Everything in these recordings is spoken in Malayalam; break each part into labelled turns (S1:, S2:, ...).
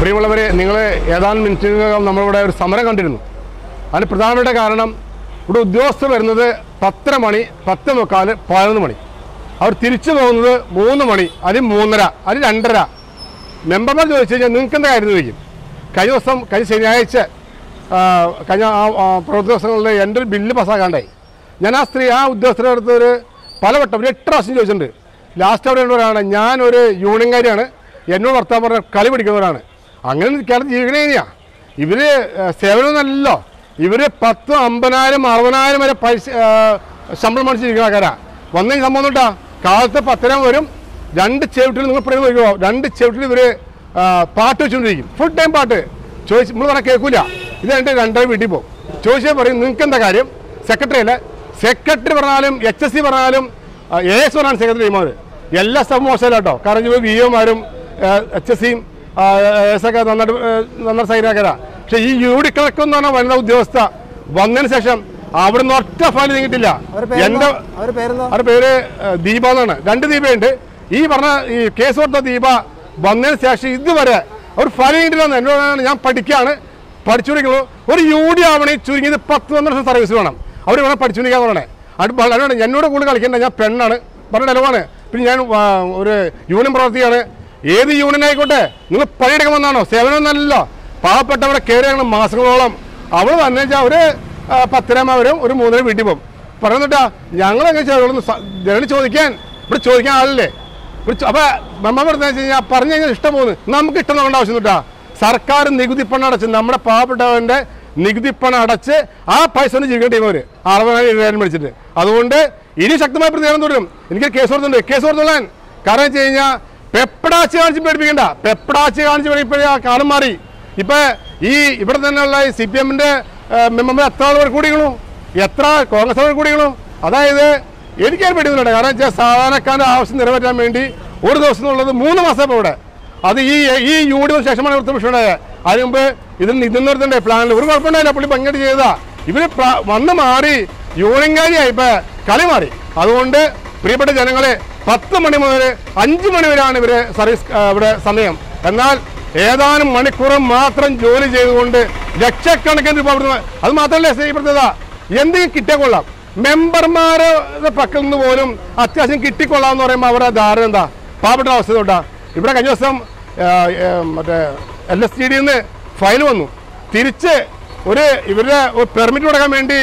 S1: പ്രിയമുള്ളവരെ നിങ്ങൾ ഏതാനും മിനിറ്റുകൾക്കകം നമ്മളിവിടെ ഒരു സമരം കണ്ടിരുന്നു അതിന് പ്രധാനപ്പെട്ട കാരണം ഇവിടെ ഉദ്യോഗസ്ഥർ വരുന്നത് പത്തര മണി പത്ത് മുക്കാൽ പതിനൊന്ന് മണി അവർ തിരിച്ചു പോകുന്നത് മൂന്ന് മണി അല്ലെങ്കിൽ മൂന്നര അല്ലെങ്കിൽ രണ്ടര മെമ്പർമാർ ചോദിച്ചു കഴിഞ്ഞാൽ നിങ്ങൾക്ക് എന്താ കാര്യം എന്ന് ചോദിക്കും കഴിഞ്ഞ ദിവസം കഴിഞ്ഞ ശനിയാഴ്ച ആ, കഴിഞ്ഞ ആ ആ, പ്രവൃത്തി ദിവസങ്ങളിൽ എൻ്റെ ഒരു ബില്ല് പാസ്സാക്കാണ്ടായി ഞാൻ ആ സ്ത്രീ ആ ഉദ്യോഗസ്ഥരുടെ അടുത്ത് ഒരു പലവട്ടം ഒരു എട്ട് പ്രാവശ്യം ചോദിച്ചിട്ടുണ്ട് ലാസ്റ്റ് അവിടെ ഉള്ളവരാണ് ഞാനൊരു യൂണിയൻകാരിയാണ് എന്നോട് വർത്താൻ പറഞ്ഞ കളി പിടിക്കുന്നവരാണ് അങ്ങനെ കേരളത്തിൽ ജീവിക്കണേ തന്നെയാണ് ഇവർ സേവനമൊന്നല്ലോ ഇവർ പത്ത് അമ്പതിനായിരം അറുപതിനായിരം വരെ പൈസ ആ, ശമ്പളം മേടിച്ചിരിക്കുന്ന ആൾക്കാരാണ് വന്ന സംഭവം കേട്ടാ കാലത്ത് പത്തരം വരും രണ്ട് ചെവിട്ടിൽ നിങ്ങൾ പറയുന്നത് നോക്കിയോ രണ്ട് ചെവിട്ടിൽ ഇവർ പാട്ട് വെച്ചുകൊണ്ടിരിക്കും ഫുൾ ടൈം പാട്ട് ചോദിച്ച് നമ്മൾ പറഞ്ഞാൽ കേൾക്കൂല ഇത് രണ്ട് രണ്ടര വീട്ടിൽ പോകും ചോദിച്ചാൽ പറയും നിങ്ങൾക്ക് എന്താ കാര്യം സെക്രട്ടറി അല്ല സെക്രട്ടറി പറഞ്ഞാലും എച്ച് എസ് സി പറഞ്ഞാലും എ എസ് പറഞ്ഞാലും സെക്രട്ടറി ടീമാർ എല്ലാ സ്ഥലവും മോശമല്ല കേട്ടോ കാരണം ഇപ്പോൾ വി ഒമാരും എച്ച് എസ് സിയും എസ് ഒക്കെ നന്നായിട്ട് ഏ, നന്നായിട്ട് സൈനാക്കരാ പക്ഷേ ഈ യു ഡി ക്ലർക്ക് എന്ന് പറഞ്ഞ വനിതാ ഉദ്യോഗസ്ഥ വന്നതിന് ശേഷം അവിടുന്ന് ഒറ്റ ഫയൽ നീങ്ങിയിട്ടില്ല
S2: അവരുടെ
S1: എൻ്റെ
S2: പേരെന്താ അവരുടെ പേരെന്താ
S1: അവരുടെ പേര് ഏഹ്, ദീപ എന്നാണ് രണ്ട് ദീപയുണ്ട് ഈ പറഞ്ഞ ഈ കേസ് കൊടുത്ത ദീപ വന്നതിന് ശേഷം ഇതുവരെ ഒരു ഫലം കിട്ടില്ലെന്ന് എന്നോടാണ് ഞാൻ പഠിക്കുകയാണ് പഠിച്ചുകൊണ്ടിരിക്കുന്നു ഒരു യു ഡി ആവണേ ചുരുങ്ങിയത് പത്ത് പന്ത്രണ്ട് വർഷം സർവീസ് വേണം അവർ വേണം പഠിച്ചുകൊണ്ടിരിക്കാൻ പറയണേ അത് വളരെ എന്നോട് കൂടുതൽ കളിക്കേണ്ട ഞാൻ പെണ്ണാണ് പറഞ്ഞ ഡലവാണ് പിന്നെ ഞാൻ ആ, ഒരു യൂണിയൻ പ്രവർത്തിയാണ് ഏത് യൂണിയൻ ആയിക്കോട്ടെ നിങ്ങൾ പണിയെടുക്കാൻ വന്നാണോ സേവനം നല്ലല്ലോ പാവപ്പെട്ടവരെ കയറി ഞങ്ങൾ മാസങ്ങളോളം അവൾ വന്നു വെച്ചാൽ ഒരു ആ, പത്തരമാ വരും ഒരു മൂന്നര വീട്ടിൽ പോകും പറയുന്നിട്ടാ ഞങ്ങൾ എങ്ങനെ ചെയ്തോളും ജനങ്ങൾ ചോദിക്കാൻ ഇവിടെ ചോദിക്കാൻ ആളില്ലേ ഇവിടെ ചോ- അപ്പൊ നമ്മ പറഞ്ഞ വെച്ച് കഴിഞ്ഞാൽ പറഞ്ഞു കഴിഞ്ഞാൽ ഇഷ്ടം പോകുന്നു നമുക്ക് ഇഷ്ടം നോക്കേണ്ട ആവശ്യം കേട്ടാ സർക്കാർ നികുതി പണം അടച്ച് നമ്മുടെ പാവപ്പെട്ടവന്റെ നികുതി പണം അടച്ച് ആ പൈസ കൊണ്ട് ജീവിക്കേണ്ട ടീമവര് അറുപതിനായിരം എഴുപതിനായിരം മേടിച്ചിട്ട് അതുകൊണ്ട് ഇനി ശക്തമായ പ്രതികരണം തുടരും എനിക്ക് കേസ് കൊടുത്തുണ്ട് കേസ് കൊടുത്തോളാൻ കാരണം വെച്ച് കഴിഞ്ഞാൽ പെപ്പടാച്ച് കാണിച്ച് പേടിപ്പിക്കണ്ട പെപ്പടാച്ച് കാണിച്ച് പേടിപ്പോഴേ ആ കാലം മാറി ഇപ്പൊ ഈ ഇവിടെ തന്നെയുള്ള ഈ സി പി എമ്മിന്റെ മെമ്പർ എത്ര ആളുകൾ കൂടികളു എത്ര കോൺഗ്രസ് ആളുകൾ കൂടികളു അതായത് എനിക്കത് പേടിയൊന്നുമില്ല കാരണം വെച്ചാൽ സാധാരണക്കാരുടെ ആവശ്യം നിറവേറ്റാൻ വേണ്ടി ഒരു ദിവസം എന്നുള്ളത് മൂന്ന് മാസം ഇപ്പോൾ ഇവിടെ അത് ഈ ഈ യൂണിയൻ ശേഷമാണ് ഇവിടുത്തെ വിഷയമുണ്ടായത് അതിന് മുമ്പ് ഇതിൽ നിന്നൊരുത്തണ്ടേ പ്ലാനിൽ ഒരു കുഴപ്പമുണ്ടായില്ല പുള്ളി പങ്കെടുത്ത് ചെയ്തതാ ഇവര് പ്ര- വന്ന് മാറി യൂണിയൻകാരിയായി ഇപ്പൊ കളി മാറി അതുകൊണ്ട് പ്രിയപ്പെട്ട ജനങ്ങളെ പത്ത് മണി മുതൽ അഞ്ച് മണി വരെയാണ് ഇവര് സർവീസ് ആ, ഇവിടെ സമയം എന്നാൽ ഏതാനും മണിക്കൂർ മാത്രം ജോലി ചെയ്തുകൊണ്ട് ലക്ഷക്കണക്കിന് രൂപ അവിടുന്ന് അത് മാത്രമല്ല എസ് ഐ പ്രത്യേകത എന്തെങ്കിലും കിട്ടിയാൽ കൊള്ളാം മെമ്പർമാരുടെ പക്കൽ നിന്ന് പോലും അത്യാവശ്യം കിട്ടിക്കൊള്ളാം എന്ന് പറയുമ്പോൾ അവരുടെ ധാരണ എന്താ പാവപ്പെട്ട അവസ്ഥ തൊട്ടാ ഇവിടെ കഴിഞ്ഞ ദിവസം ആ, ആ, മറ്റേ എൽ എസ് ടി ഡിന്ന് ഫയൽ വന്നു തിരിച്ച് ഒരു ഇവരുടെ ഒരു പെർമിറ്റ് കൊടുക്കാൻ വേണ്ടി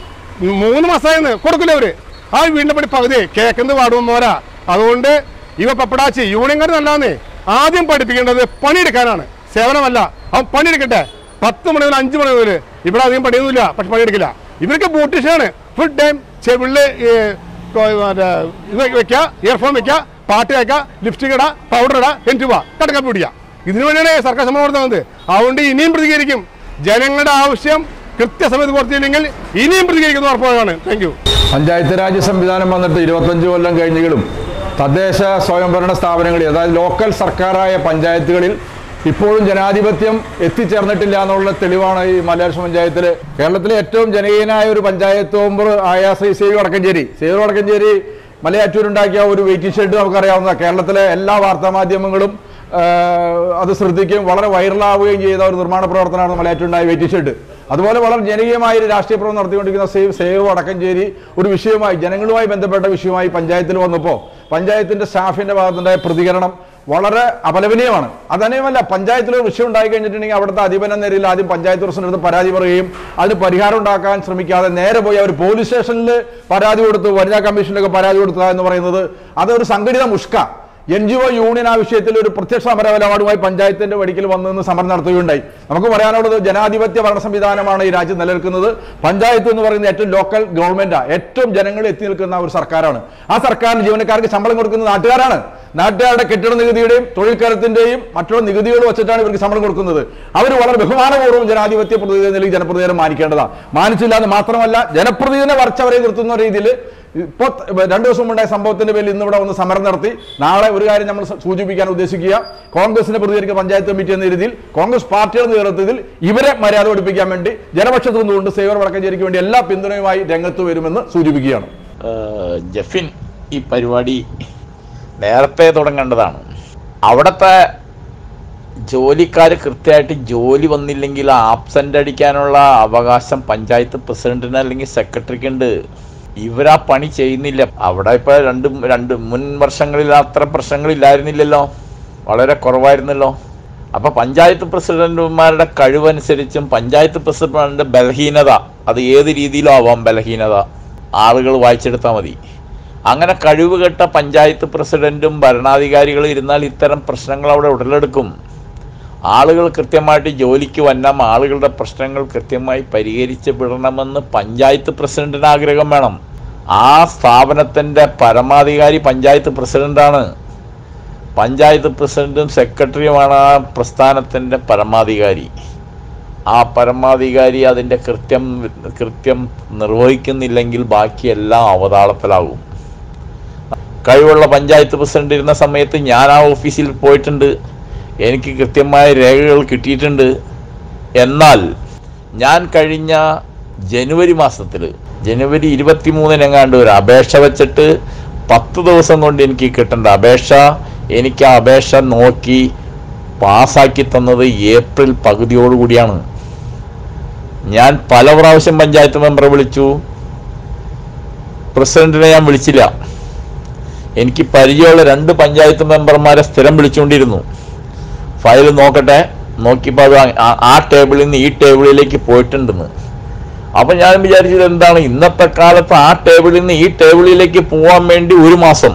S1: മൂന്ന് മാസമായിരുന്നു കൊടുക്കില്ല അവര് ആ വീടിന്റെ പടി പകുതി കേക്കുന്നത് പാടുമ്പോൾ പോരാ അതുകൊണ്ട് ഇവ പപ്പടാച്ചി യൂണിയൻകാർ നല്ലതാന്നേ ആദ്യം പഠിപ്പിക്കേണ്ടത് പണിയെടുക്കാനാണ് സേവനമല്ല അവൻ പണിയെടുക്കട്ടെ പത്ത് മണി മുതൽ അഞ്ച് മണി മുതൽ ഇവിടെ അധികം പണിയൊന്നുമില്ല പക്ഷെ പണിയെടുക്കില്ല ഇവർക്ക് ബ്യൂട്ടീഷ്യനാണ് ഫുൾ ടൈം ചെവിളില് ഈ കൊ- മറ്റേ ഇത് വെക്കുക ഇയർഫോൺ വെക്കുക പാട്ട് കേൾക്കുക ലിപ്സ്റ്റിക് ഇടുക പൗഡർ ഇടുക എന്നിട്ട് പോവാ കടക്കാപ്പി പിടിക്കുക ഇതിനു വേണ്ടിയാണ് സർക്കാർ ശ്രമം നടത്തുന്നത് അതുകൊണ്ട് ഇനിയും പ്രതികരിക്കും ജനങ്ങളുടെ ആവശ്യം കൃത്യസമയത്ത് പൂർത്തിയില്ലെങ്കിൽ ഇനിയും പ്രതികരിക്കുന്ന ഉറപ്പാണ് താങ്ക് യു
S3: പഞ്ചായത്ത് രാജ് സംവിധാനം വന്നിട്ട് ഇരുപത്തഞ്ച് കൊല്ലം കഴിഞ്ഞെങ്കിലും തദ്ദേശ സ്വയംഭരണ സ്ഥാപനങ്ങളിൽ അതായത് ലോക്കൽ സർക്കാരായ പഞ്ചായത്തുകളിൽ ഇപ്പോഴും ജനാധിപത്യം എത്തിച്ചേർന്നിട്ടില്ല എന്നുള്ള തെളിവാണ് ഈ മലയാളം പഞ്ചായത്തിൽ കേരളത്തിലെ ഏറ്റവും ജനകീയനായ ഒരു പഞ്ചായത്ത് മെമ്പർ ആയ ശ്രീ സേവു വടക്കഞ്ചേരി സേവു വടക്കഞ്ചേരി മലയാറ്റൂരുണ്ടാക്കിയ ഒരു വെയിറ്റിംഗ് ഷെഡ് നമുക്കറിയാവുന്ന കേരളത്തിലെ എല്ലാ വാർത്താ മാധ്യമങ്ങളും ആഹ് അത് ശ്രദ്ധിക്കുകയും വളരെ വൈറലാവുകയും ചെയ്ത ഒരു നിർമ്മാണ പ്രവർത്തനമാണ് മലയാറ്റുണ്ടായ വെയിറ്റിംഗ് ഷെഡ് അതുപോലെ വളരെ ജനകീയമായ ഒരു രാഷ്ട്രീയ പ്രവർത്തനം നടത്തിക്കൊണ്ടിരിക്കുന്ന സേവ് സേവ് വടക്കഞ്ചേരി ഒരു വിഷയമായി ജനങ്ങളുമായി ബന്ധപ്പെട്ട വിഷയമായി പഞ്ചായത്തിൽ വന്നപ്പോൾ പഞ്ചായത്തിന്റെ സ്റ്റാഫിന്റെ ഭാഗത്തുണ്ടായ പ്രതികരണം വളരെ അപലപനീയമാണ് അതന്നെയുമല്ല പഞ്ചായത്തിൽ ഒരു വിഷയം ഉണ്ടായി കഴിഞ്ഞിട്ടുണ്ടെങ്കിൽ അവിടുത്തെ അധിപന നിരയിൽ ആദ്യം പഞ്ചായത്ത് പ്രസിഡന്റ് അടുത്ത് പരാതി പറയുകയും അതിന് പരിഹാരം ഉണ്ടാക്കാൻ ശ്രമിക്കാതെ നേരെ പോയി അവർ പോലീസ് സ്റ്റേഷനിൽ പരാതി കൊടുത്തു വനിതാ കമ്മീഷനിലൊക്കെ പരാതി കൊടുക്കുക എന്ന് പറയുന്നത് അതൊരു സംഘടിത മുഷ്ക എൻ ജി ഒ യൂണിയൻ ആ വിഷയത്തിൽ ഒരു പ്രത്യക്ഷ സമര നിലപാടുമായി പഞ്ചായത്തിന്റെ വടിക്കൽ വന്നു നിന്ന് സമരം നടത്തുകയുണ്ടായി നമുക്ക് പറയാനുള്ളത് ജനാധിപത്യ ഭരണ സംവിധാനമാണ് ഈ രാജ്യം നിലനിൽക്കുന്നത് പഞ്ചായത്ത് എന്ന് പറയുന്നത് ഏറ്റവും ലോക്കൽ ഗവൺമെന്റാ ഏറ്റവും ജനങ്ങളിൽ എത്തി നിൽക്കുന്ന ഒരു സർക്കാരാണ് ആ സർക്കാരിന് ജീവനക്കാർക്ക് ശമ്പളം കൊടുക്കുന്നത് നാട്ടുകാരാണ് നാട്ടുകാരുടെ കെട്ടിട നികുതിയുടെയും തൊഴിൽക്കരത്തിന്റെയും മറ്റുള്ള നികുതികളും വെച്ചിട്ടാണ് ഇവർക്ക് ശമ്പളം കൊടുക്കുന്നത് അവർ വളരെ ബഹുമാനപൂർവ്വം ജനാധിപത്യ പ്രതിനിധി നിലയിൽ ജനപ്രതിനിധിയെ മാനിക്കേണ്ടതാണ് മാനിച്ചില്ല എന്ന് മാത്രമല്ല ജനപ്രതിനിധിനെ വരച്ചവരെ നിർത്തുന്ന രീതിയിൽ ഇപ്പോൾ രണ്ടു ദിവസം ഉണ്ടായ സംഭവത്തിന്റെ പേരിൽ ഇന്ന് ഇവിടെ വന്ന് സമരം നടത്തി നാളെ ഒരു കാര്യം നമ്മൾ സൂചിപ്പിക്കാൻ ഉദ്ദേശിക്കുക കോൺഗ്രസിനെ പ്രതികരിക്കുന്ന പഞ്ചായത്ത് കമ്മിറ്റി എന്ന രീതിയിൽ കോൺഗ്രസ് പാർട്ടിയുടെ നേതൃത്വത്തിൽ ഇവരെ മര്യാദ പഠിപ്പിക്കാൻ വേണ്ടി ജനപക്ഷത്തു നിന്നുകൊണ്ട് സേവർ വടക്കഞ്ചേരിക്ക് വേണ്ടി എല്ലാ പിന്തുണയുമായി രംഗത്ത് വരുമെന്ന് സൂചിപ്പിക്കുകയാണ്
S4: ഏഹ് ജഫിൻ ഈ പരിപാടി നേരത്തെ തുടങ്ങേണ്ടതാണ് അവിടുത്തെ ജോലിക്കാർ കൃത്യമായിട്ട് ജോലി വന്നില്ലെങ്കിൽ ആബ്സെൻ്റ് അടിക്കാനുള്ള അവകാശം പഞ്ചായത്ത് പ്രസിഡന്റിന് അല്ലെങ്കിൽ സെക്രട്ടറിക്ക് ഉണ്ട് ഇവരാ പണി ചെയ്യുന്നില്ല അവിടെ ഇപ്പൊ രണ്ട് രണ്ട് മുൻ വർഷങ്ങളിൽ അത്ര പ്രശ്നങ്ങളില്ലായിരുന്നില്ലല്ലോ വളരെ കുറവായിരുന്നല്ലോ അപ്പൊ പഞ്ചായത്ത് പ്രസിഡന്റുമാരുടെ കഴിവനുസരിച്ചും പഞ്ചായത്ത് പ്രസിഡന്റിന്റെ ബലഹീനത അത് ഏത് രീതിയിലും ആവാം ബലഹീനത ആളുകൾ വായിച്ചെടുത്താൽ മതി അങ്ങനെ കഴിവുകെട്ട പഞ്ചായത്ത് പ്രസിഡന്റും ഭരണാധികാരികളും ഇരുന്നാൽ ഇത്തരം പ്രശ്നങ്ങൾ അവിടെ ഉടലെടുക്കും ആളുകൾ കൃത്യമായിട്ട് ജോലിക്ക് വന്നാൽ ആളുകളുടെ പ്രശ്നങ്ങൾ കൃത്യമായി പരിഹരിച്ച് വിടണമെന്ന് പഞ്ചായത്ത് പ്രസിഡന്റിന് ആഗ്രഹം വേണം ആ സ്ഥാപനത്തിൻ്റെ പരമാധികാരി പഞ്ചായത്ത് പ്രസിഡന്റാണ് പഞ്ചായത്ത് പ്രസിഡന്റും സെക്രട്ടറിയുമാണ് ആ പ്രസ്ഥാനത്തിൻ്റെ പരമാധികാരി ആ പരമാധികാരി അതിൻ്റെ കൃത്യം കൃത്യം നിർവഹിക്കുന്നില്ലെങ്കിൽ ബാക്കിയെല്ലാം അവതാളത്തിലാകും കഴിവുള്ള പഞ്ചായത്ത് പ്രസിഡന്റ് ഇരുന്ന സമയത്ത് ഞാൻ ആ ഓഫീസിൽ പോയിട്ടുണ്ട് എനിക്ക് കൃത്യമായ രേഖകൾ കിട്ടിയിട്ടുണ്ട് എന്നാൽ ഞാൻ കഴിഞ്ഞ ജനുവരി മാസത്തിൽ ജനുവരി ഇരുപത്തി മൂന്നിനെങ്ങാണ്ട് ഒരു അപേക്ഷ വെച്ചിട്ട് പത്ത് ദിവസം കൊണ്ട് എനിക്ക് കിട്ടേണ്ട അപേക്ഷ എനിക്ക് ആ അപേക്ഷ നോക്കി പാസ്സാക്കി തന്നത് ഏപ്രിൽ പകുതിയോടുകൂടിയാണ് ഞാൻ പല പ്രാവശ്യം പഞ്ചായത്ത് മെമ്പറെ വിളിച്ചു പ്രസിഡന്റിനെ ഞാൻ വിളിച്ചില്ല എനിക്ക് പരിചയമുള്ള രണ്ട് പഞ്ചായത്ത് മെമ്പർമാരെ സ്ഥിരം വിളിച്ചുകൊണ്ടിരുന്നു ഫയൽ നോക്കട്ടെ നോക്കിയപ്പോൾ അത് ആ- ആ ടേബിളിൽ നിന്ന് ഈ ടേബിളിലേക്ക് പോയിട്ടുണ്ടെന്ന് അപ്പൊ ഞാൻ വിചാരിച്ചത് എന്താണ് ഇന്നത്തെ കാലത്ത് ആ ടേബിളിൽ നിന്ന് ഈ ടേബിളിലേക്ക് പോകാൻ വേണ്ടി ഒരു മാസം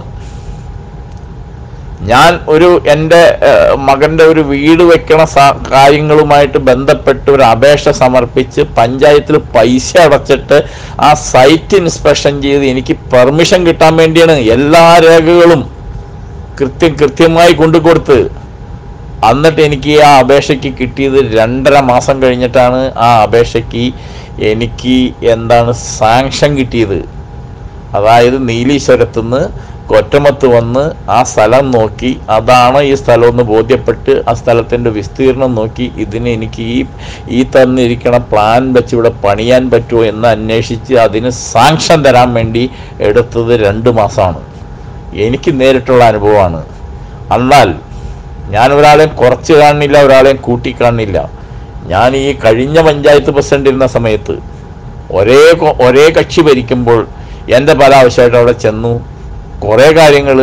S4: ഞാൻ ഒരു എൻ്റെ ഏഹ്, മകൻ്റെ ഒരു വീട് വെക്കണ സ- കാര്യങ്ങളുമായിട്ട് ബന്ധപ്പെട്ട് ഒരു അപേക്ഷ സമർപ്പിച്ച് പഞ്ചായത്തിൽ പൈസ അടച്ചിട്ട് ആ സൈറ്റ് ഇൻസ്പെക്ഷൻ ചെയ്ത് എനിക്ക് പെർമിഷൻ കിട്ടാൻ വേണ്ടിയാണ് എല്ലാ രേഖകളും കൃത്യം കൃത്യമായി കൊണ്ടു കൊടുത്ത് എന്നിട്ട് എനിക്ക് ആ അപേക്ഷയ്ക്ക് കിട്ടിയത് രണ്ടര മാസം കഴിഞ്ഞിട്ടാണ് ആ അപേക്ഷയ്ക്ക് എനിക്ക് എന്താണ് സാങ്ഷൻ കിട്ടിയത് അതായത് നീലീശ്വരത്തുനിന്ന് കൊറ്റമത്ത് വന്ന് ആ സ്ഥലം നോക്കി അതാണ് ഈ സ്ഥലം എന്ന് ബോധ്യപ്പെട്ട് ആ സ്ഥലത്തിൻ്റെ വിസ്തീർണം നോക്കി ഇതിന് എനിക്ക് ഈ ഈ തന്നിരിക്കണ പ്ലാൻ വെച്ച് ഇവിടെ പണിയാൻ പറ്റുമോ എന്ന് അന്വേഷിച്ച് അതിന് സാങ്ഷൻ തരാൻ വേണ്ടി എടുത്തത് രണ്ട് മാസമാണ് എനിക്ക് നേരിട്ടുള്ള അനുഭവമാണ് എന്നാൽ ഞാൻ ഒരാളെയും കുറച്ച് കാണുന്നില്ല ഒരാളെയും കൂട്ടി കാണുന്നില്ല ഞാൻ ഈ കഴിഞ്ഞ പഞ്ചായത്ത് പ്രസിഡന്റ് ഇരുന്ന സമയത്ത് ഒരേ കൊ- ഒരേ കക്ഷി ഭരിക്കുമ്പോൾ എൻ്റെ പല ആവശ്യമായിട്ട് അവിടെ ചെന്നു കുറേ കാര്യങ്ങൾ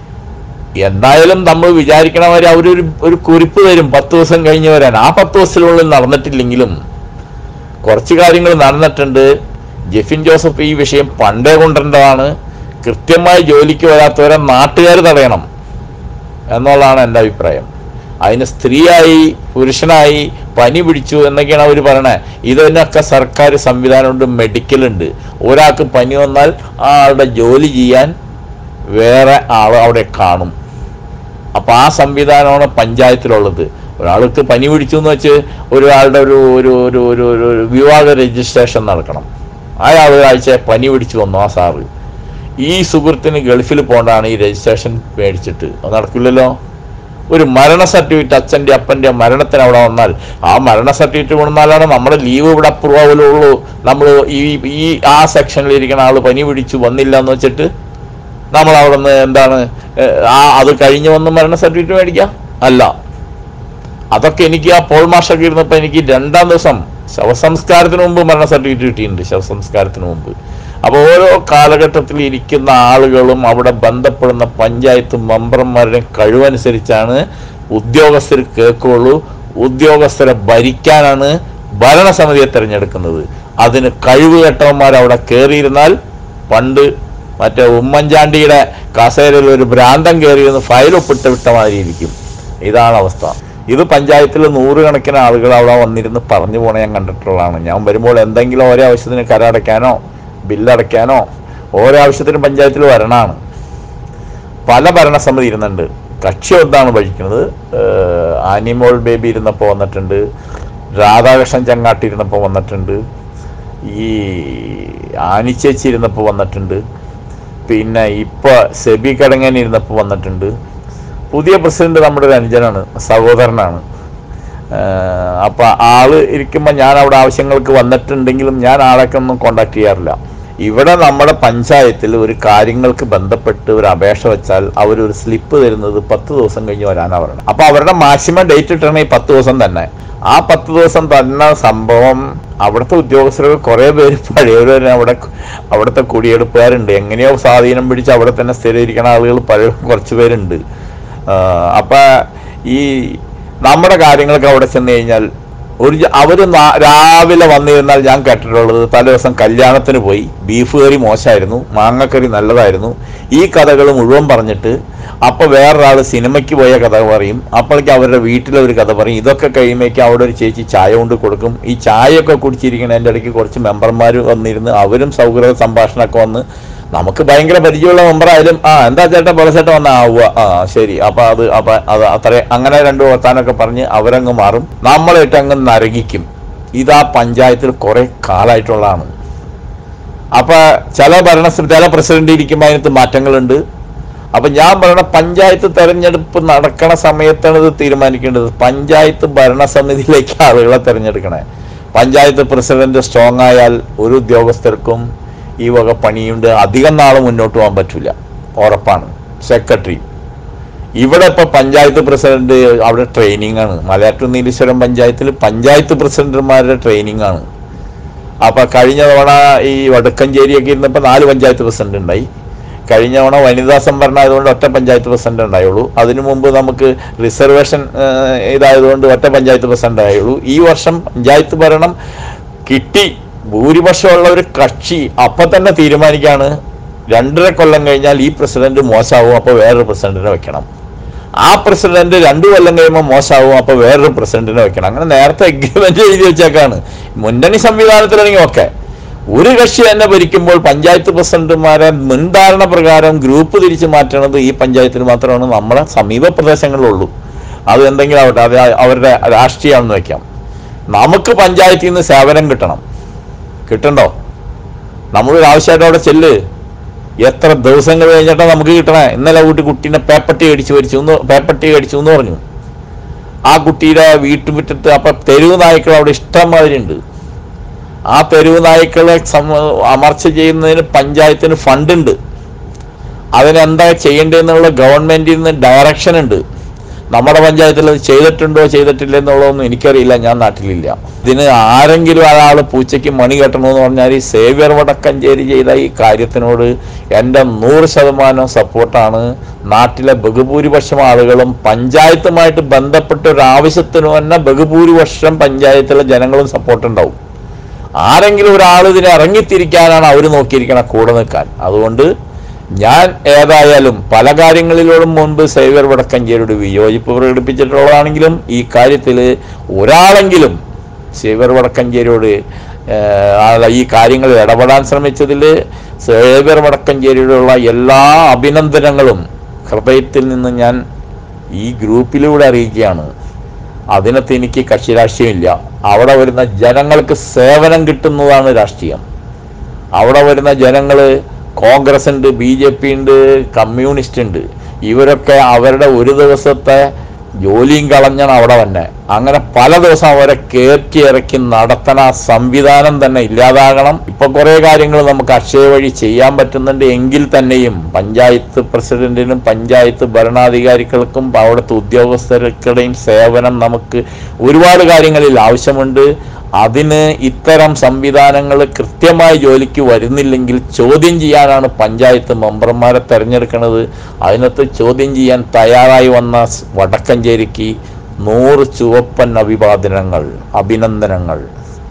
S4: എന്തായാലും നമ്മൾ വിചാരിക്കണ വരെ അവരൊരു ഒരു കുറിപ്പ് തരും പത്ത് ദിവസം കഴിഞ്ഞ് വരാൻ ആ പത്ത് ദിവസത്തിനുള്ളിൽ നടന്നിട്ടില്ലെങ്കിലും കുറച്ച് കാര്യങ്ങൾ നടന്നിട്ടുണ്ട് ജെഫിൻ ജോസഫ് ഈ വിഷയം പണ്ടേ കൊണ്ടുവരേണ്ടതാണ് കൃത്യമായി ജോലിക്ക് വരാത്തവരെ നാട്ടുകാർ തടയണം എന്നുള്ളതാണ് എൻ്റെ അഭിപ്രായം അതിന് സ്ത്രീയായി പുരുഷനായി പനി പിടിച്ചു എന്നൊക്കെയാണ് അവർ പറയണത് ഇതിനൊക്കെ സർക്കാർ സംവിധാനമുണ്ട് മെഡിക്കൽ ഉണ്ട് ഒരാൾക്ക് പനി വന്നാൽ ആ ആളുടെ ജോലി ചെയ്യാൻ വേറെ ആൾ അവിടെ കാണും അപ്പോൾ ആ സംവിധാനമാണ് പഞ്ചായത്തിലുള്ളത് ഒരാൾക്ക് പനി പിടിച്ചു എന്ന് വെച്ച് ഒരാളുടെ ഒരു ഒരു ഒരു ഒരു ഒരു ഒരു വിവാഹ രജിസ്ട്രേഷൻ നടക്കണം അയാൾ ഒരാഴ്ച പനി പിടിച്ചു വന്നു ആ സാറ് ഈ സുഹൃത്തിന് ഗൾഫിൽ പോകണ്ടാണ് ഈ രജിസ്ട്രേഷൻ മേടിച്ചിട്ട് അത് നടക്കില്ലല്ലോ ഒരു മരണ സർട്ടിഫിക്കറ്റ് അച്ഛൻ്റെ അപ്പൻ്റെ മരണത്തിന് അവിടെ വന്നാൽ ആ മരണ സർട്ടിഫിക്കറ്റ് കൊണ്ടുവന്നാലാണ് നമ്മുടെ ലീവ് ഇവിടെ അപ്രൂവ് ആവുള്ളൂ നമ്മൾ ഈ ഈ ആ സെക്ഷനിൽ ഇരിക്കുന്ന ആൾ പനി പിടിച്ചു വന്നില്ല എന്ന് വെച്ചിട്ട് നമ്മൾ അവിടെ നിന്ന് എന്താണ് ഏഹ്, ആ അത് കഴിഞ്ഞ് വന്ന് മരണ സർട്ടിഫിക്കറ്റ് മേടിക്കാം അല്ല അതൊക്കെ എനിക്ക് ആ പോൾ മാഷൊക്കെ ഇരുന്നപ്പോൾ എനിക്ക് രണ്ടാം ദിവസം ശവസംസ്കാരത്തിന് മുമ്പ് മരണ സർട്ടിഫിക്കറ്റ് കിട്ടിയിട്ടുണ്ട് ശവസംസ്കാരത്തിന് മുമ്പ് അപ്പോൾ ഓരോ കാലഘട്ടത്തിൽ ഇരിക്കുന്ന ആളുകളും അവിടെ ബന്ധപ്പെടുന്ന പഞ്ചായത്ത് മെമ്പർമാരുടെയും കഴിവനുസരിച്ചാണ് ഉദ്യോഗസ്ഥർ കേൾക്കുള്ളൂ ഉദ്യോഗസ്ഥരെ ഭരിക്കാനാണ് ഭരണസമിതിയെ തിരഞ്ഞെടുക്കുന്നത് അതിന് കഴിവ് കെട്ടവന്മാർ അവിടെ കയറിയിരുന്നാൽ പണ്ട് മറ്റേ ഉമ്മൻചാണ്ടിയുടെ കസേരയിൽ ഒരു ഭ്രാന്തം കയറിയെന്ന് ഫയൽ ഒപ്പിട്ട് വിട്ട മാതിരി ഇരിക്കും ഇതാണ് അവസ്ഥ ഇത് പഞ്ചായത്തിൽ നൂറുകണക്കിന് ആളുകൾ അവിടെ വന്നിരുന്ന് പറഞ്ഞു പോണ ഞാൻ കണ്ടിട്ടുള്ളതാണ് ഞാൻ വരുമ്പോൾ എന്തെങ്കിലും ഓരോ ആവശ്യത്തിന് കരടയ്ക്കാനോ ബില്ലടയ്ക്കാനോ ഓരോ ആവശ്യത്തിനും പഞ്ചായത്തിൽ വരണമാണ് പല ഭരണസമിതി ഇരുന്നുണ്ട് കക്ഷി ഒന്നാണ് ഭരിക്കുന്നത് ഏഹ് ആനിമോൾ ബേബി ഇരുന്നപ്പോൾ വന്നിട്ടുണ്ട് രാധാകൃഷ്ണൻ ചങ്ങാട്ടി ഇരുന്നപ്പോൾ വന്നിട്ടുണ്ട് ഈ ആനിച്ചേച്ചി ഇരുന്നപ്പോൾ വന്നിട്ടുണ്ട് പിന്നെ ഇപ്പോൾ സെബി കടങ്ങൻ ഇരുന്നപ്പോൾ വന്നിട്ടുണ്ട് പുതിയ പ്രസിഡന്റ് നമ്മുടെ ഒരു അനുജനാണ് സഹോദരനാണ് ഏഹ് അപ്പൊ ആള് ഇരിക്കുമ്പോൾ ഞാൻ അവിടെ ആവശ്യങ്ങൾക്ക് വന്നിട്ടുണ്ടെങ്കിലും ഞാൻ ആളൊക്കെ ഒന്നും കോണ്ടാക്ട് ചെയ്യാറില്ല ഇവിടെ നമ്മുടെ പഞ്ചായത്തിൽ ഒരു കാര്യങ്ങൾക്ക് ബന്ധപ്പെട്ട് ഒരു അപേക്ഷ വെച്ചാൽ അവർ ഒരു സ്ലിപ്പ് തരുന്നത് പത്ത് ദിവസം കഴിഞ്ഞ് വരാനാ പറയണം അപ്പൊ അവരുടെ മാക്സിമം ഡേറ്റ് ഇട്ടണ ഈ പത്ത് ദിവസം തന്നെ ആ പത്ത് ദിവസം തന്നെ സംഭവം അവിടുത്തെ ഉദ്യോഗസ്ഥരൊക്കെ കുറെ പേര് പഴയവർ തന്നെ അവിടെ അവിടുത്തെ കുടിയെടുപ്പുകാരുണ്ട് എങ്ങനെയോ സ്വാധീനം പിടിച്ച് അവിടെ തന്നെ സ്ഥിരീകരിക്കുന്ന ആളുകൾ പല കുറച്ച് പേരുണ്ട് ആ, അപ്പൊ ഈ നമ്മുടെ കാര്യങ്ങളൊക്കെ അവിടെ ചെന്ന് കഴിഞ്ഞാൽ ഒരു ജ- അവര് നാ- രാവിലെ വന്നിരുന്നാൽ ഞാൻ കേട്ടിട്ടുള്ളത് തലേ ദിവസം കല്യാണത്തിന് പോയി ബീഫ് കറി മോശമായിരുന്നു മാങ്ങക്കറി നല്ലതായിരുന്നു ഈ കഥകൾ മുഴുവൻ പറഞ്ഞിട്ട് അപ്പൊ വേറൊരാൾ സിനിമയ്ക്ക് പോയ കഥ പറയും അപ്പോഴേക്ക് അവരുടെ വീട്ടിലെ ഒരു കഥ പറയും ഇതൊക്കെ കഴിയുമ്പോഴേക്കും അവിടെ ഒരു ചേച്ചി ചായ കൊണ്ട് കൊടുക്കും ഈ ചായയൊക്കെ കുടിച്ചിരിക്കണതിൻ്റെ ഇടയ്ക്ക് കുറച്ച് മെമ്പർമാർ വന്നിരുന്ന് അവരും സൗഹൃദ സംഭാഷണമൊക്കെ വന്ന് നമുക്ക് ഭയങ്കര പരിചയമുള്ള മെമ്പറായാലും ആ എന്താ ചേട്ടാ പോലെ ചേട്ടൻ വന്നാ ആവുക ആ ശരി അപ്പൊ അത് അപ്പൊ അത് അത്ര അങ്ങനെ രണ്ടു വർത്താനൊക്കെ പറഞ്ഞ് അവരങ്ങ് മാറും നമ്മളിട്ട് അങ്ങ് നരകിക്കും ഇതാ പഞ്ചായത്തിൽ കുറെ കാലമായിട്ടുള്ളതാണ് അപ്പൊ ചില ഭരണ ചില പ്രസിഡന്റ് ഇരിക്കുമ്പോൾ അതിനകത്ത് മാറ്റങ്ങളുണ്ട് അപ്പൊ ഞാൻ പറയണ പഞ്ചായത്ത് തെരഞ്ഞെടുപ്പ് നടക്കണ സമയത്താണ് ഇത് തീരുമാനിക്കേണ്ടത് പഞ്ചായത്ത് ഭരണസമിതിയിലേക്ക് ആളുകളെ തെരഞ്ഞെടുക്കണേ പഞ്ചായത്ത് പ്രസിഡന്റ് സ്ട്രോങ് ആയാൽ ഒരു ഉദ്യോഗസ്ഥർക്കും ഈ വക പണിയുണ്ട് അധികം നാൾ മുന്നോട്ട് പോകാൻ പറ്റില്ല ഉറപ്പാണ് സെക്രട്ടറി ഇവിടെ ഇപ്പൊ പഞ്ചായത്ത് പ്രസിഡന്റ് അവിടെ ട്രെയിനിങ് ആണ് മലയാറ്റൂർ നീലീശ്വരം പഞ്ചായത്തിൽ പഞ്ചായത്ത് പ്രസിഡന്റുമാരുടെ ട്രെയിനിങ് ആണ് അപ്പൊ കഴിഞ്ഞ തവണ ഈ വടക്കഞ്ചേരിയൊക്കെ ഇരുന്നപ്പോ നാല് പഞ്ചായത്ത് പ്രസിഡന്റ് ഉണ്ടായി കഴിഞ്ഞ തവണ വനിതാ സംവരണം ആയതുകൊണ്ട് ഒറ്റ പഞ്ചായത്ത് പ്രസിഡന്റ് ഉണ്ടായുള്ളൂ അതിനു മുമ്പ് നമുക്ക് റിസർവേഷൻ ഏഹ്, ഇതായതുകൊണ്ട് ഒറ്റ പഞ്ചായത്ത് പ്രസിഡന്റ് ആയുള്ളൂ ഈ വർഷം പഞ്ചായത്ത് ഭരണം കിട്ടി ഭൂരിപക്ഷമുള്ള ഒരു കക്ഷി അപ്പൊ തന്നെ തീരുമാനിക്കാണ് രണ്ടര കൊല്ലം കഴിഞ്ഞാൽ ഈ പ്രസിഡന്റ് മോശമാവും അപ്പൊ വേറൊരു പ്രസിഡന്റിനെ വെക്കണം ആ പ്രസിഡന്റ് രണ്ടു കൊല്ലം കഴിയുമ്പോൾ മോശമാവും അപ്പൊ വേറൊരു പ്രസിഡന്റിനെ വെക്കണം അങ്ങനെ നേരത്തെ എഗ്രിമെന്റ് എഴുതി വെച്ചേക്കാണ് മുന്നണി സംവിധാനത്തിലാണെങ്കിൽ ഒക്കെ ഒരു കക്ഷി തന്നെ ഭരിക്കുമ്പോൾ പഞ്ചായത്ത് പ്രസിഡന്റുമാരെ മുൻധാരണ പ്രകാരം ഗ്രൂപ്പ് തിരിച്ചു മാറ്റണത് ഈ പഞ്ചായത്തിൽ മാത്രമാണ് നമ്മുടെ സമീപ പ്രദേശങ്ങളിലുള്ളൂ അത് എന്തെങ്കിലും ആവട്ടെ അത് അവരുടെ രാഷ്ട്രീയമാണെന്ന് വെക്കാം നമുക്ക് പഞ്ചായത്തിൽ നിന്ന് സേവനം കിട്ടണം കിട്ടണ്ടോ നമ്മളൊരു ആവശ്യമായിട്ട് അവിടെ ചെല്ല് എത്ര ദിവസങ്ങൾ കഴിഞ്ഞിട്ടാ നമുക്ക് കിട്ടണേ ഇന്നലെ വീട്ടിൽ കുട്ടീനെ പേപ്പട്ടി അടിച്ചു മരിച്ചു എന്ന് പേപ്പട്ടി അടിച്ചു എന്ന് പറഞ്ഞു ആ കുട്ടിയുടെ വീട്ടുമുറ്റത്ത് അപ്പൊ തെരുവ് നായ്ക്കൾ അവിടെ ഇഷ്ടം മാതിരി ഉണ്ട് ആ തെരുവ് നായ്ക്കളെ സമ- അമർച്ച ചെയ്യുന്നതിന് പഞ്ചായത്തിന് ഫണ്ട് ഉണ്ട് അതിനെന്താ ചെയ്യേണ്ടതെന്നുള്ള ഗവൺമെന്റിൽ നിന്ന് ഡയറക്ഷൻ ഉണ്ട് നമ്മുടെ പഞ്ചായത്തിൽ അത് ചെയ്തിട്ടുണ്ടോ ചെയ്തിട്ടില്ല എന്നുള്ളതൊന്നും എനിക്കറിയില്ല ഞാൻ നാട്ടിലില്ല ഇതിന് ആരെങ്കിലും ഒരാൾ പൂച്ചയ്ക്ക് മണി കെട്ടണമെന്ന് പറഞ്ഞാൽ ഈ സേവ്യർ വടക്കഞ്ചേരി ചെയ്ത ഈ കാര്യത്തിനോട് എൻ്റെ നൂറ് ശതമാനം സപ്പോർട്ടാണ് നാട്ടിലെ ബഹുഭൂരിപക്ഷം ആളുകളും പഞ്ചായത്തുമായിട്ട് ബന്ധപ്പെട്ട ഒരു ആവശ്യത്തിന് തന്നെ ബഹുഭൂരിപക്ഷം പഞ്ചായത്തിലെ ജനങ്ങളും സപ്പോർട്ട് ഉണ്ടാവും ആരെങ്കിലും ഒരാൾ ഇതിനെ ഇറങ്ങിത്തിരിക്കാനാണ് അവർ നോക്കിയിരിക്കണം കൂടെ നിൽക്കാൻ അതുകൊണ്ട് ഞാൻ ഏതായാലും പല കാര്യങ്ങളിലോടും മുൻപ് സേവ്യർ വടക്കഞ്ചേരിയുടെ വിയോജിപ്പ് പ്രകടിപ്പിച്ചിട്ടുള്ളതാണെങ്കിലും ഈ കാര്യത്തിൽ ഒരാളെങ്കിലും സേവ്യർ വടക്കഞ്ചേരിയോട് ഏഹ്, ആ ഈ കാര്യങ്ങളിൽ ഇടപെടാൻ ശ്രമിച്ചതിൽ സേവ്യർ വടക്കഞ്ചേരിയോടുള്ള എല്ലാ അഭിനന്ദനങ്ങളും ഹൃദയത്തിൽ നിന്ന് ഞാൻ ഈ ഗ്രൂപ്പിലൂടെ അറിയിക്കുകയാണ് അതിനകത്ത് എനിക്ക് കക്ഷി രാഷ്ട്രീയമില്ല അവിടെ വരുന്ന ജനങ്ങൾക്ക് സേവനം കിട്ടുന്നതാണ് രാഷ്ട്രീയം അവിടെ വരുന്ന ജനങ്ങള് കോൺഗ്രസ് ഉണ്ട് ബി ജെ പി ഉണ്ട് കമ്മ്യൂണിസ്റ്റ് ഉണ്ട് ഇവരൊക്കെ അവരുടെ ഒരു ദിവസത്തെ ജോലിയും കളഞ്ഞാണ് അവിടെ തന്നെ അങ്ങനെ പല ദിവസം അവരെ കയറ്റി ഇറക്കി നടത്തണ ആ സംവിധാനം തന്നെ ഇല്ലാതാകണം ഇപ്പൊ കുറെ കാര്യങ്ങൾ നമുക്ക് അക്ഷയ വഴി ചെയ്യാൻ പറ്റുന്നുണ്ട് എങ്കിൽ തന്നെയും പഞ്ചായത്ത് പ്രസിഡന്റിനും പഞ്ചായത്ത് ഭരണാധികാരികൾക്കും അവിടുത്തെ ഉദ്യോഗസ്ഥർക്കിടെയും സേവനം നമുക്ക് ഒരുപാട് കാര്യങ്ങളിൽ ആവശ്യമുണ്ട് അതിന് ഇത്തരം സംവിധാനങ്ങൾ കൃത്യമായി ജോലിക്ക് വരുന്നില്ലെങ്കിൽ ചോദ്യം ചെയ്യാനാണ് പഞ്ചായത്ത് മെമ്പർമാരെ തെരഞ്ഞെടുക്കുന്നത് അതിനകത്ത് ചോദ്യം ചെയ്യാൻ തയ്യാറായി വന്ന സ് വടക്കഞ്ചേരിക്ക് നൂറ് ചുവപ്പൻ അഭിവാദനങ്ങൾ അഭിനന്ദനങ്ങൾ